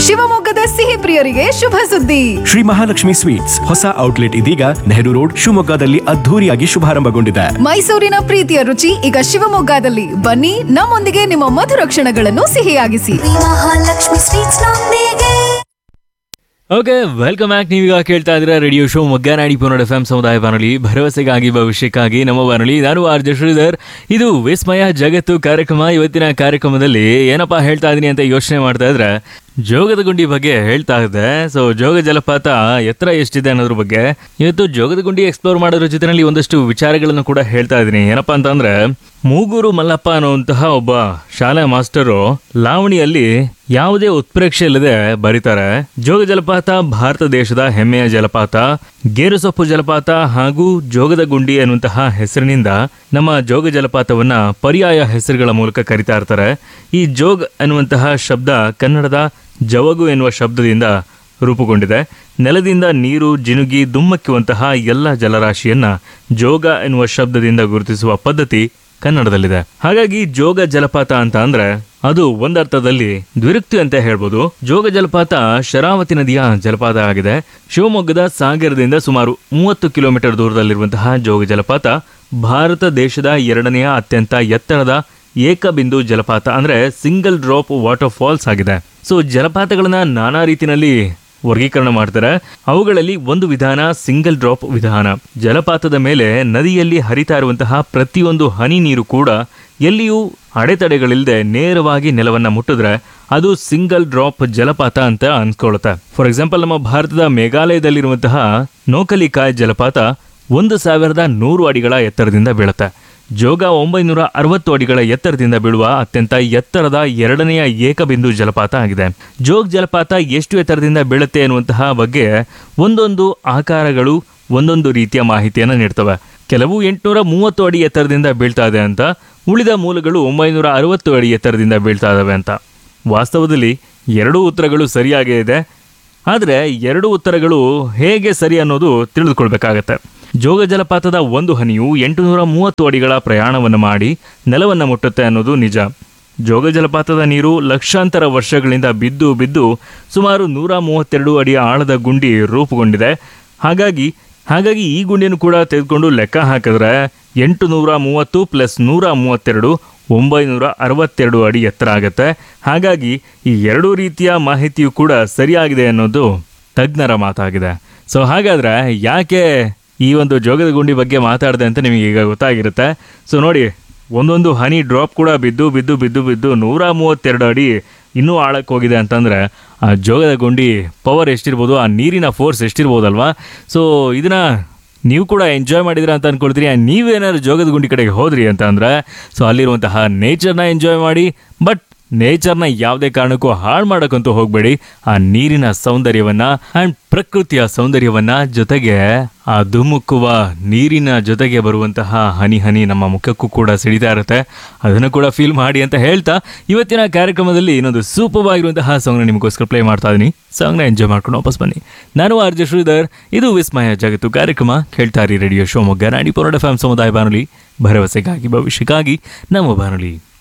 ಶಿವಮೊಗ್ಗದ ಸಿಹಿ ಪ್ರಿಯರಿಗೆ ಶುಭ ಸುದ್ದಿ ಶ್ರೀ ಮಹಾಲಕ್ಷ್ಮಿ ಸ್ವೀಟ್ಸ್ ಹೊಸ ಔಟ್ಲೆಟ್ ಇದೀಗ ನೆಹರು ರೋಡ್ ಶಿವಮೊಗ್ಗದಲ್ಲಿ ಅದ್ಧೂರಿಯಾಗಿ ಶುಭಾರಂಭಗೊಂಡಿದೆ ಮೈಸೂರಿನ ಪ್ರೀತಿಯ ರುಚಿ ಈಗ ಶಿವಮೊಗ್ಗದಲ್ಲಿ ಬನ್ನಿ ನಮ್ಮೊಂದಿಗೆ ನಿಮ್ಮ ಮಧುರ ಕ್ಷಣಗಳನ್ನು ಸಿಹಿಯಾಗಿಸಿ ಮಹಾಲಕ್ಷ್ಮಿ ಸ್ವೀಟ್ಸ್ ನೊಂದಿಗೆ ಓಕೆ ವೆಲ್ಕಮ್ ಬ್ಯಾಕ್ ನೀವೀಗ ಕೇಳ್ತಾ ಇದ್ದೀರಾ ರೇಡಿಯೋ ಶೋ ಮೊಗ್ಗನಾಡಿ ಪುನರ್ ಎಫ್ ಎಂ ಸಮುದಾಯ ಬಾನುಲಿ ಭರವಸೆಗಾಗಿ ಭವಿಷ್ಯಕ್ಕಾಗಿ ನಮ್ಮ ಬಾನುಲಿ ನಾನು ಆರ್ ಜೆ ಶ್ರೀಧರ್ ಇದು ವಿಸ್ಮಯ ಜಗತ್ತು ಕಾರ್ಯಕ್ರಮ ಇವತ್ತಿನ ಕಾರ್ಯಕ್ರಮದಲ್ಲಿ ಏನಪ್ಪಾ ಹೇಳ್ತಾ ಇದೀನಿ ಅಂತ ಯೋಚನೆ ಮಾಡ್ತಾ ಇದ್ರೆ ಜೋಗದ ಗುಂಡಿ ಬಗ್ಗೆ ಹೇಳ್ತಾ ಇದ್ದೆ ಸೊ ಜೋಗ ಜಲಪಾತ ಎತ್ತರ ಎಷ್ಟಿದೆ ಅನ್ನೋದ್ರ ಬಗ್ಗೆ ಇವತ್ತು ಜೋಗದ ಗುಂಡಿ ಎಕ್ಸ್ಪ್ಲೋರ್ ಮಾಡೋದ್ರ ಜೊತೆನಲ್ಲಿ ಒಂದಷ್ಟು ವಿಚಾರಗಳನ್ನು ಕೂಡ ಹೇಳ್ತಾ ಇದ್ದೀನಿ ಏನಪ್ಪಾ ಅಂತಂದ್ರೆ ಮೂಗೂರು ಮಲ್ಲಪ್ಪ ಅನ್ನುವಂತಹ ಒಬ್ಬ ಶಾಲೆ ಮಾಸ್ಟರು ಲಾವಣಿಯಲ್ಲಿ ಯಾವುದೇ ಉತ್ಪ್ರೇಕ್ಷೆ ಇಲ್ಲದೆ ಬರೀತಾರೆ ಜೋಗ ಜಲಪಾತ ಭಾರತ ದೇಶದ ಹೆಮ್ಮೆಯ ಜಲಪಾತ ಗೇರುಸೊಪ್ಪು ಜಲಪಾತ ಹಾಗೂ ಜೋಗದ ಗುಂಡಿ ಅನ್ನುವಂತಹ ಹೆಸರಿನಿಂದ ನಮ್ಮ ಜೋಗ ಜಲಪಾತವನ್ನ ಪರ್ಯಾಯ ಹೆಸರುಗಳ ಮೂಲಕ ಕರಿತಾ ಇರ್ತಾರೆ ಈ ಜೋಗ್ ಅನ್ನುವಂತಹ ಶಬ್ದ ಕನ್ನಡದ ಜವಗು ಎನ್ನುವ ಶಬ್ದದಿಂದ ರೂಪುಗೊಂಡಿದೆ ನೆಲದಿಂದ ನೀರು ಜಿನುಗಿ ದುಮ್ಮಕ್ಕುವಂತಹ ಎಲ್ಲ ಜಲರಾಶಿಯನ್ನ ಜೋಗ ಎನ್ನುವ ಶಬ್ದದಿಂದ ಗುರುತಿಸುವ ಪದ್ಧತಿ ಕನ್ನಡದಲ್ಲಿದೆ ಹಾಗಾಗಿ ಜೋಗ ಜಲಪಾತ ಅಂತ ಅಂದ್ರೆ ಅದು ಒಂದರ್ಥದಲ್ಲಿ ದ್ವಿರುಕ್ತಿ ಅಂತ ಹೇಳ್ಬೋದು ಜೋಗ ಜಲಪಾತ ಶರಾವತಿ ನದಿಯ ಜಲಪಾತ ಆಗಿದೆ ಶಿವಮೊಗ್ಗದ ಸಾಗರದಿಂದ ಸುಮಾರು ಮೂವತ್ತು ಕಿಲೋಮೀಟರ್ ದೂರದಲ್ಲಿರುವಂತಹ ಜೋಗ ಜಲಪಾತ ಭಾರತ ದೇಶದ ಎರಡನೆಯ ಅತ್ಯಂತ ಎತ್ತರದ ಏಕಬಿಂದು ಜಲಪಾತ ಅಂದ್ರೆ ಸಿಂಗಲ್ ಡ್ರಾಪ್ ವಾಟರ್ ಫಾಲ್ಸ್ ಆಗಿದೆ ಸೊ ಜಲಪಾತಗಳನ್ನ ನಾನಾ ರೀತಿನಲ್ಲಿ ವರ್ಗೀಕರಣ ಮಾಡ್ತಾರೆ ಅವುಗಳಲ್ಲಿ ಒಂದು ವಿಧಾನ ಸಿಂಗಲ್ ಡ್ರಾಪ್ ವಿಧಾನ ಜಲಪಾತದ ಮೇಲೆ ನದಿಯಲ್ಲಿ ಹರಿತಾ ಇರುವಂತಹ ಪ್ರತಿಯೊಂದು ಹನಿ ನೀರು ಕೂಡ ಎಲ್ಲಿಯೂ ಅಡೆತಡೆಗಳಿಲ್ಲದೆ ನೇರವಾಗಿ ನೆಲವನ್ನ ಮುಟ್ಟಿದ್ರೆ ಅದು ಸಿಂಗಲ್ ಡ್ರಾಪ್ ಜಲಪಾತ ಅಂತ ಅನ್ಸ್ಕೊಳ್ಳುತ್ತೆ ಫಾರ್ ಎಕ್ಸಾಂಪಲ್ ನಮ್ಮ ಭಾರತದ ಮೇಘಾಲಯದಲ್ಲಿರುವಂತಹ ನೋಕಲಿಕಾಯ್ ಜಲಪಾತ ಒಂದು ಸಾವಿರದ ನೂರು ಅಡಿಗಳ ಎತ್ತರದಿಂದ ಬೀಳುತ್ತೆ ಜೋಗ ಒಂಬೈನೂರ ಅರವತ್ತು ಅಡಿಗಳ ಎತ್ತರದಿಂದ ಬೀಳುವ ಅತ್ಯಂತ ಎತ್ತರದ ಎರಡನೆಯ ಏಕಬಿಂದು ಜಲಪಾತ ಆಗಿದೆ ಜೋಗ್ ಜಲಪಾತ ಎಷ್ಟು ಎತ್ತರದಿಂದ ಬೀಳುತ್ತೆ ಅನ್ನುವಂತಹ ಬಗ್ಗೆ ಒಂದೊಂದು ಆಕಾರಗಳು ಒಂದೊಂದು ರೀತಿಯ ಮಾಹಿತಿಯನ್ನು ನೀಡ್ತವೆ ಕೆಲವು ಎಂಟುನೂರ ಮೂವತ್ತು ಅಡಿ ಎತ್ತರದಿಂದ ಬೀಳ್ತಾ ಇದೆ ಅಂತ ಉಳಿದ ಮೂಲಗಳು ಒಂಬೈನೂರ ಅರವತ್ತು ಅಡಿ ಎತ್ತರದಿಂದ ಬೀಳ್ತಾ ಇದಾವೆ ಅಂತ ವಾಸ್ತವದಲ್ಲಿ ಎರಡೂ ಉತ್ತರಗಳು ಸರಿಯಾಗೇ ಇದೆ ಆದರೆ ಎರಡು ಉತ್ತರಗಳು ಹೇಗೆ ಸರಿ ಅನ್ನೋದು ತಿಳಿದುಕೊಳ್ಬೇಕಾಗತ್ತೆ ಜೋಗ ಜಲಪಾತದ ಒಂದು ಹನಿಯು ಎಂಟುನೂರ ಮೂವತ್ತು ಅಡಿಗಳ ಪ್ರಯಾಣವನ್ನು ಮಾಡಿ ನೆಲವನ್ನು ಮುಟ್ಟುತ್ತೆ ಅನ್ನೋದು ನಿಜ ಜೋಗ ಜಲಪಾತದ ನೀರು ಲಕ್ಷಾಂತರ ವರ್ಷಗಳಿಂದ ಬಿದ್ದು ಬಿದ್ದು ಸುಮಾರು ನೂರ ಮೂವತ್ತೆರಡು ಅಡಿ ಆಳದ ಗುಂಡಿ ರೂಪುಗೊಂಡಿದೆ ಹಾಗಾಗಿ ಹಾಗಾಗಿ ಈ ಗುಂಡಿಯನ್ನು ಕೂಡ ತೆಗೆದುಕೊಂಡು ಲೆಕ್ಕ ಹಾಕಿದ್ರೆ ಎಂಟು ನೂರ ಮೂವತ್ತು ಪ್ಲಸ್ ನೂರ ಮೂವತ್ತೆರಡು ಒಂಬೈನೂರ ಅರವತ್ತೆರಡು ಅಡಿ ಎತ್ತರ ಆಗುತ್ತೆ ಹಾಗಾಗಿ ಈ ಎರಡೂ ರೀತಿಯ ಮಾಹಿತಿಯು ಕೂಡ ಸರಿಯಾಗಿದೆ ಅನ್ನೋದು ತಜ್ಞರ ಮಾತಾಗಿದೆ ಸೊ ಹಾಗಾದ್ರೆ ಯಾಕೆ ಈ ಒಂದು ಜೋಗದ ಗುಂಡಿ ಬಗ್ಗೆ ಮಾತಾಡಿದೆ ಅಂತ ನಿಮಗೆ ಈಗ ಗೊತ್ತಾಗಿರುತ್ತೆ ಸೊ ನೋಡಿ ಒಂದೊಂದು ಹನಿ ಡ್ರಾಪ್ ಕೂಡ ಬಿದ್ದು ಬಿದ್ದು ಬಿದ್ದು ಬಿದ್ದು ನೂರ ಮೂವತ್ತೆರಡು ಅಡಿ ಇನ್ನೂ ಆಳಕ್ಕೆ ಹೋಗಿದೆ ಅಂತಂದರೆ ಆ ಜೋಗದ ಗುಂಡಿ ಪವರ್ ಎಷ್ಟಿರ್ಬೋದು ಆ ನೀರಿನ ಫೋರ್ಸ್ ಎಷ್ಟಿರ್ಬೋದಲ್ವಾ ಸೊ ಇದನ್ನ ನೀವು ಕೂಡ ಎಂಜಾಯ್ ಮಾಡಿದಿರ ಅಂತ ಅನ್ಕೊಳ್ತೀರಿ and ನೀವೇನಾದ್ರು ಜೋಗದ ಗುಂಡಿ ಕಡೆಗೆ ಹೋದ್ರಿ ಅಂತ ಅಂದ್ರೆ ಸೊ ಅಲ್ಲಿರುವಂತಹ ನೇಚರ್ನ ಎಂಜಾಯ್ ಮಾಡಿ ಬಟ್ ನೇಚರ್ನ ಯಾವುದೇ ಕಾರಣಕ್ಕೂ ಹಾಳು ಮಾಡೋಕ್ಕಂತೂ ಹೋಗಬೇಡಿ ಆ ನೀರಿನ ಸೌಂದರ್ಯವನ್ನ ಆ್ಯಂಡ್ ಪ್ರಕೃತಿಯ ಸೌಂದರ್ಯವನ್ನ ಜೊತೆಗೆ ಆ ಧುಮುಕುವ ನೀರಿನ ಜೊತೆಗೆ ಬರುವಂತಹ ಹನಿ ಹನಿ ನಮ್ಮ ಮುಖಕ್ಕೂ ಕೂಡ ಸಿಡಿತಾ ಇರುತ್ತೆ ಅದನ್ನು ಕೂಡ ಫೀಲ್ ಮಾಡಿ ಅಂತ ಹೇಳ್ತಾ ಇವತ್ತಿನ ಕಾರ್ಯಕ್ರಮದಲ್ಲಿ ಇನ್ನೊಂದು ಸೂಪರ್ ಆಗಿರುವಂತಹ ಸಾಂಗ್ನ ನಿಮಗೋಸ್ಕರ ಪ್ಲೇ ಮಾಡ್ತಾ ಇದೀನಿ ಸಾಂಗ್ನ ಎಂಜಾಯ್ ಮಾಡ್ಕೊಂಡು ವಾಪಸ್ ಬನ್ನಿ ನಾನು ಆರ್ ಜೆ ಶ್ರೀಧರ್ ಇದು ವಿಸ್ಮಯ ಜಗತ್ತು ಕಾರ್ಯಕ್ರಮ ಕೇಳ್ತಾರಿ ರೇಡಿಯೋ ಶಿವಮೊಗ್ಗ ನಾಡಿ ಪೊರಡ ಫ್ಯಾಮ್ ಸಮುದಾಯ ಬಾನುಲಿ ಭರವಸೆಗಾಗಿ ಭವಿಷ್ಯಕ್ಕಾಗಿ ನಮ್ಮ ಬಾನುಲಿ